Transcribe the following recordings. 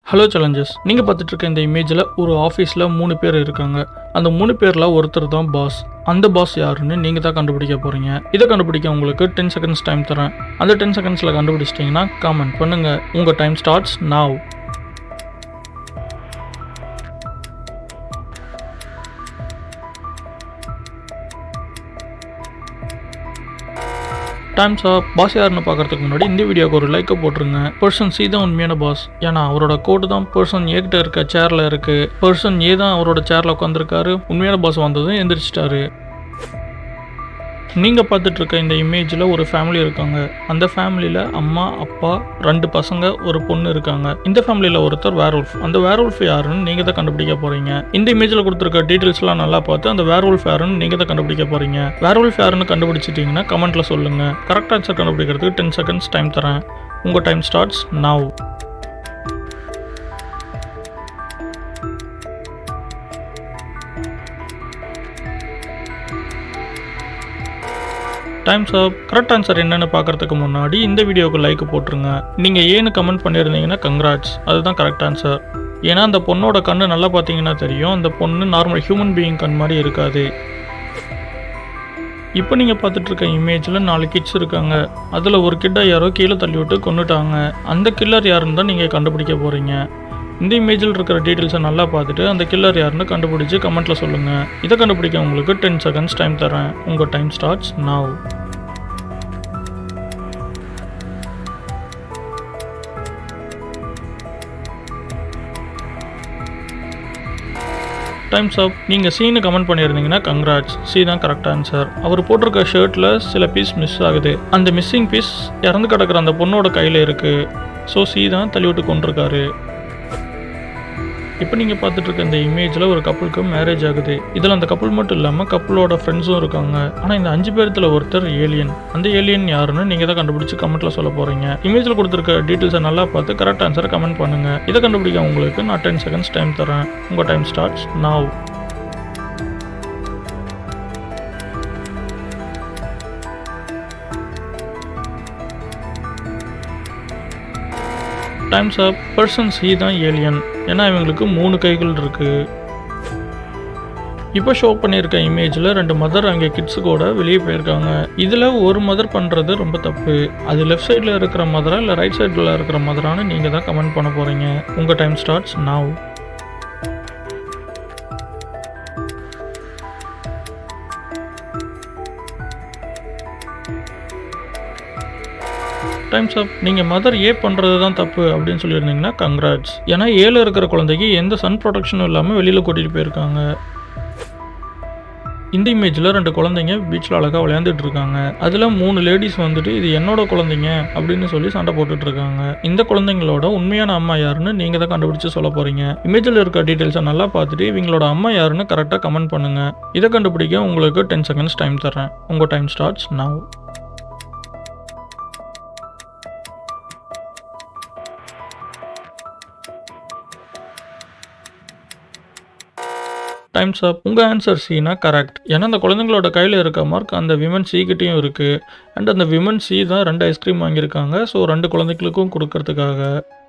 hello challenges நீங்கள் பார்த்துட்டு இருக்க இந்த இமேஜில் ஒரு ஆஃபீஸில் மூணு பேர் இருக்காங்க அந்த மூணு பேரில் ஒருத்தர் தான் பாஸ் அந்த பாஸ் யாருன்னு நீங்கள் தான் கண்டுபிடிக்க போகிறீங்க இதை கண்டுபிடிக்க உங்களுக்கு டென் செகண்ட்ஸ் டைம் தரேன் அந்த டென் செகண்ட்ஸில் கண்டுபிடிச்சிட்டிங்கன்னா காமெண்ட் பண்ணுங்கள் உங்கள் time starts now time's up boss யாருன்னு பார்க்கறதுக்கு முன்னாடி இந்த வீடியோக்கு ஒரு லைக்கை போட்டுருங்க பர்சன் சி தான் உண்மையான பாஸ் ஏன்னா அவரோட கோட்டு தான் பர்சன் ஏ கிட்ட இருக்க சேர்ல இருக்கு பர்சன் ஏ தான் அவரோட சேர்ல உட்காந்துருக்காரு உண்மையான பாஸ் வந்ததும் எந்திரிச்சிட்டாரு நீங்கள் பார்த்துட்டு இருக்க இந்த இமேஜில் ஒரு ஃபேமிலி இருக்காங்க அந்த ஃபேமிலியில் அம்மா அப்பா ரெண்டு பசங்க ஒரு பொண்ணு இருக்காங்க இந்த ஃபேமிலியில் ஒருத்தர் வேர்வுல்ஃப் அந்த வேர்வுல்ஃப் யாருன்னு நீங்கள் தான் கண்டுபிடிக்க போகிறீங்க இந்த இமேஜில் கொடுத்துருக்க டீட்டெயில்ஸ்லாம் நல்லா பார்த்து அந்த வேர்வுல்ஃப் யாருன்னு நீங்கள் தான் கண்டுபிடிக்க போகிறீங்க வேர்வுல்ஃப் யாருன்னு கண்டுபிடிச்சிட்டிங்கன்னா கமெண்ட்டில் சொல்லுங்கள் கரெக்ட் ஆன்சர் கண்டுபிடிக்கிறதுக்கு டென் செகண்ட்ஸ் டைம் தரேன் உங்கள் time starts now time's up correct answer என்னன்னு பார்க்கறதுக்கு முன்னாடி இந்த வீடியோக்கு லைக் போட்டுருங்க நீங்கள் ஏன்னு கமெண்ட் பண்ணியிருந்தீங்கன்னா கங்க்ராட்ஸ் அதுதான் கரெக்ட் ஆன்சர் ஏன்னா அந்த பொண்ணோட கண்ணு நல்லா பார்த்தீங்கன்னா தெரியும் அந்த பொண்ணு நார்மல் ஹியூமன் பீயிங் கண் மாதிரி இருக்காது இப்போ நீங்கள் பார்த்துட்டு இருக்க இமேஜில் நாலு கிட்ஸ் இருக்காங்க அதில் ஒரு கிட்டை யாரோ கீழே தள்ளி விட்டு கொண்டுட்டாங்க அந்த கில்லர் யாருன்னு தான் நீங்கள் கண்டுபிடிக்க போகிறீங்க இந்த இமேஜில் இருக்கிற டீட்டெயில்ஸை நல்லா பார்த்துட்டு அந்த கில்லர் யாருன்னு கண்டுபிடிச்சி கமெண்ட்டில் சொல்லுங்கள் இதை கண்டுபிடிக்க உங்களுக்கு டென் செகண்ட்ஸ் டைம் தரேன் உங்கள் time starts now time's up நீங்கள் சீனு கமெண்ட் பண்ணியிருந்தீங்கன்னா கங்க்ராட்ஸ் சி தான் கரெக்ட் ஆன்சர் அவர் போட்டிருக்க ஷர்ட்டில் சில பீஸ் மிஸ் ஆகுது அந்த மிஸ்ஸிங் பீஸ் இறந்து கிடக்கிற அந்த பொண்ணோட கையில் இருக்குது ஸோ சி தான் தள்ளி விட்டு கொண்டிருக்காரு இப்போ நீங்கள் பார்த்துட்டு இருக்க இந்த இமேஜில் ஒரு கப்புளுக்கு மேரேஜ் ஆகுது இதில் அந்த கப்புள் மட்டும் இல்லாமல் கப்புளோட ஃப்ரெண்ட்ஸும் இருக்காங்க ஆனால் இந்த அஞ்சு பேர்த்தில் ஒருத்தர் ஏலியன் அந்த ஏலியன் யாருன்னு நீங்கள் தான் கண்டுபிடிச்சு கமெண்ட்டில் சொல்ல போகிறீங்க இமேஜில் கொடுத்துருக்க டீட்டெயில்ஸை நல்லா பார்த்து கரெக்ட் ஆன்சரை கமெண்ட் பண்ணுங்கள் இதை கண்டுபிடிக்க உங்களுக்கு நான் டென் செகண்ட்ஸ் டைம் தரேன் உங்கள் time starts now time's up person C தான் ஏலியன் ஏன்னா இவங்களுக்கு மூணு கைகள் இருக்கு இப்போ ஷோ பண்ணியிருக்க இமேஜில் ரெண்டு மதர் அங்கே கிட்ஸு கூட வெளியே போயிருக்காங்க இதில் ஒரு மதர் பண்ணுறது ரொம்ப தப்பு அது லெஃப்ட் சைடில் இருக்கிற மதரா இல்லை ரைட் சைடில் இருக்கிற மதரான்னு நீங்கள் தான் கமெண்ட் பண்ண போகிறீங்க உங்கள் time starts now time's up நீங்கள் மதர் ஏ பண்ணுறது தான் தப்பு அப்படின்னு சொல்லியிருந்தீங்கன்னா கங்க்ராட்ஸ் ஏன்னா ஏல இருக்கிற குழந்தைக்கு எந்த சன் ப்ரொடெக்ஷனும் இல்லாமல் வெளியில் கூட்டிகிட்டு போயிருக்காங்க இந்த இமேஜில் ரெண்டு குழந்தைங்க பீச்சில் அழகாக விளையாண்டுட்டு இருக்காங்க அதில் மூணு லேடிஸ் வந்துட்டு இது என்னோட குழந்தைங்க அப்படின்னு சொல்லி சண்டை போட்டுட்டு இருக்காங்க இந்த குழந்தைங்களோட உண்மையான அம்மா யாருன்னு நீங்கள் தான் கண்டுபிடிச்சு சொல்ல போகிறீங்க இமேஜில் இருக்க டீட்டெயில்ஸை நல்லா பார்த்துட்டு இவங்களோட அம்மா யாருன்னு கரெக்டாக கமெண்ட் பண்ணுங்கள் இதை கண்டுபிடிக்க உங்களுக்கு டென் செகண்ட்ஸ் டைம் தரேன் உங்கள் time starts now time's up உங்கள் ஆன்சர் சீனா கரெக்ட் ஏன்னா அந்த குழந்தைங்களோட கையில் இருக்க மார்க் அந்த விமன் சி கிட்டேயும் இருக்குது அண்ட் அந்த விமன் சி தான் ரெண்டு ஐஸ்கிரீம் வாங்கியிருக்காங்க ஸோ ரெண்டு குழந்தைகளுக்கும் கொடுக்கறதுக்காக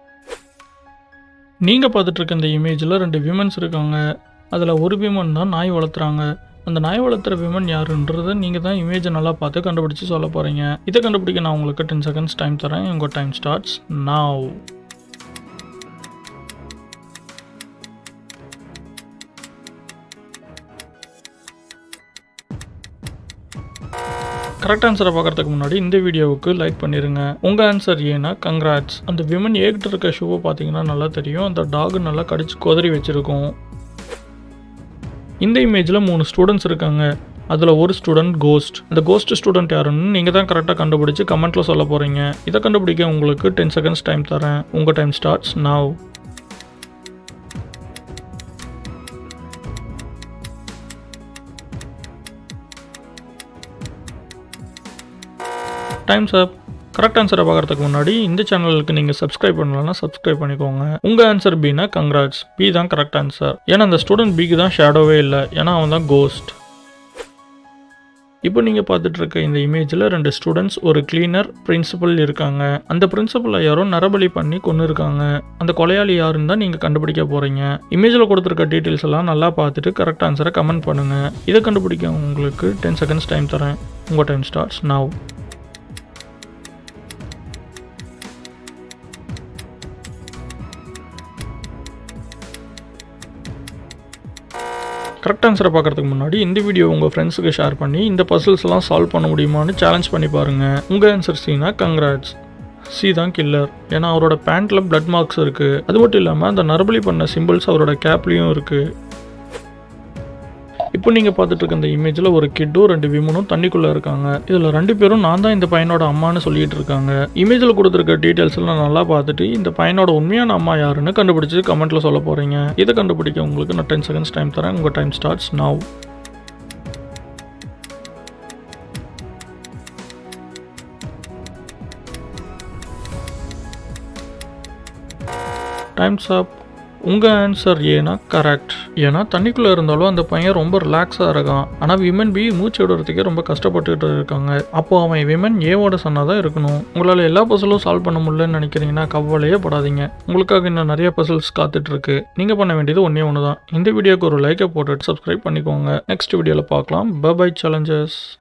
நீங்கள் பார்த்துட்டு இருக்க இந்த இமேஜில் ரெண்டு விமன்ஸ் இருக்காங்க அதில் ஒரு விமன் தான் நாய் வளர்த்துறாங்க அந்த நாய் வளர்த்துற விமன் யாருன்றதை நீங்கள் தான் இமேஜை நல்லா பார்த்து கண்டுபிடிச்சி சொல்ல போகிறீங்க இதை கண்டுபிடிக்க நான் உங்களுக்கு டென் செகண்ட்ஸ் டைம் தரேன் உங்கள் டைம் ஸ்டார்ட்ஸ் now கரெக்ட் ஆன்சரை பார்க்கறதுக்கு முன்னாடி இந்த வீடியோவுக்கு லைக் பண்ணிடுங்க உங்கள் ஆன்சர் ஏன்னா கங்க்ராட்ஸ் அந்த விமன் ஏகிட்ட இருக்க ஷூவை பார்த்தீங்கன்னா நல்லா தெரியும் அந்த டாக் நல்லா கடிச்சு கொதறி வச்சுருக்கும் இந்த இமேஜில் மூணு ஸ்டூடெண்ட்ஸ் இருக்காங்க அதில் ஒரு ஸ்டூடெண்ட் கோஸ்ட் அந்த கோஸ்ட் ஸ்டூடெண்ட் யாருன்னு நீங்கள் தான் கரெக்டாக கண்டுபிடிச்சு கமெண்ட்டில் சொல்ல போகிறீங்க இதை கண்டுபிடிக்க உங்களுக்கு டென் செகண்ட்ஸ் டைம் தரேன் உங்கள் time starts now time's up correct ஆன்சரை பார்க்கறதுக்கு முன்னாடி இந்த சேனலுக்கு நீங்கள் சப்ஸ்கிரைப் பண்ணலன்னா சப்ஸ்கிரைப் பண்ணிக்கோங்க உங்கள் ஆன்சர் பினா கங்க்ராட்ஸ் பி தான் கரெக்ட் ஆன்சர் ஏன்னா அந்த ஸ்டூடெண்ட் பிக்கு தான் ஷேடோவே இல்லை ஏன்னா அவன் தான் கோஸ்ட் இப்போ நீங்கள் பார்த்துட்டு இருக்க இந்த இமேஜில் ரெண்டு ஸ்டூடெண்ட்ஸ் ஒரு கிளீனர் பிரின்சிபல் இருக்காங்க அந்த பிரின்சிபலை யாரோ நரபலி பண்ணி கொண்டு இருக்காங்க அந்த கொலையாளி யாருன்னு தான் நீங்கள் கண்டுபிடிக்க போகிறீங்க இமேஜில் கொடுத்துருக்க டீட்டெயில்ஸ் எல்லாம் நல்லா பார்த்துட்டு கரெக்ட் ஆன்சரை கமெண்ட் பண்ணுங்கள் இதை கண்டுபிடிக்க உங்களுக்கு டென் செகண்ட்ஸ் டைம் தரேன் உங்கள் டைம் ஸ்டார்ட்ஸ் நவ் கரெக்ட் ஆன்சரை பார்க்கறதுக்கு முன்னாடி இந்த வீடியோ உங்கள் ஃப்ரெண்ட்ஸுக்கு ஷேர் பண்ணி இந்த பசில்ஸ் எல்லாம் சால்வ் பண்ண முடியுமான்னு சேலஞ்ச் பண்ணி பாருங்கள் உங்கள் ஆன்சர் சீனா கங்க்ராட்ஸ் சி தான் கில்லர் ஏன்னா அவரோட பேண்ட்டில் பிளட் மார்க்ஸ் இருக்குது அது மட்டும் இல்லாமல் அந்த நரபலி பண்ண சிம்பிள்ஸ் அவரோட கேப்லேயும் இருக்குது இப்போ நீங்கள் பார்த்துட்டு இருக்க இந்த இமேஜில் ஒரு கிட்டும் ரெண்டு விமனும் தண்ணிக்குள்ளே இருக்காங்க இதில் ரெண்டு பேரும் நான் தான் இந்த பையனோட அம்மான்னு சொல்லிட்டு இருக்காங்க இமேஜில் கொடுத்துருக்க டீட்டெயில்ஸ் எல்லாம் நல்லா பார்த்துட்டு இந்த பையனோட உண்மையான அம்மா யாருன்னு கண்டுபிடிச்சு கமெண்ட்டில் சொல்ல போகிறீங்க இதை கண்டுபிடிக்க உங்களுக்கு நான் டென் செகண்ட்ஸ் டைம் தரேன் உங்கள் time starts now time's up உங்கள் ஆன்சர் ஏன்னா கரெக்ட் ஏன்னா தண்ணிக்குள்ளே இருந்தாலும் அந்த பையன் ரொம்ப ரிலாக்ஸாக இருக்கான் ஆனால் விமன் பி மூச்சு விடுறதுக்கே ரொம்ப கஷ்டப்பட்டுட்டு இருக்காங்க அப்போ அவன் விமன் ஏவோட சொன்னால் இருக்கணும் உங்களால் எல்லா பசலும் சால்வ் பண்ண முடியலன்னு நினைக்கிறீங்கன்னா கவலையே படாதீங்க உங்களுக்காக இன்னும் நிறைய பசல்ஸ் காத்துட்டு இருக்கு நீங்கள் பண்ண வேண்டியது ஒன்றே ஒன்று தான் இந்த வீடியோக்கு ஒரு லைக்கை போட்டுட்டு சப்ஸ்கிரைப் பண்ணிக்கோங்க நெக்ஸ்ட் வீடியோவில் பார்க்கலாம் பை சேலஞ்சஸ்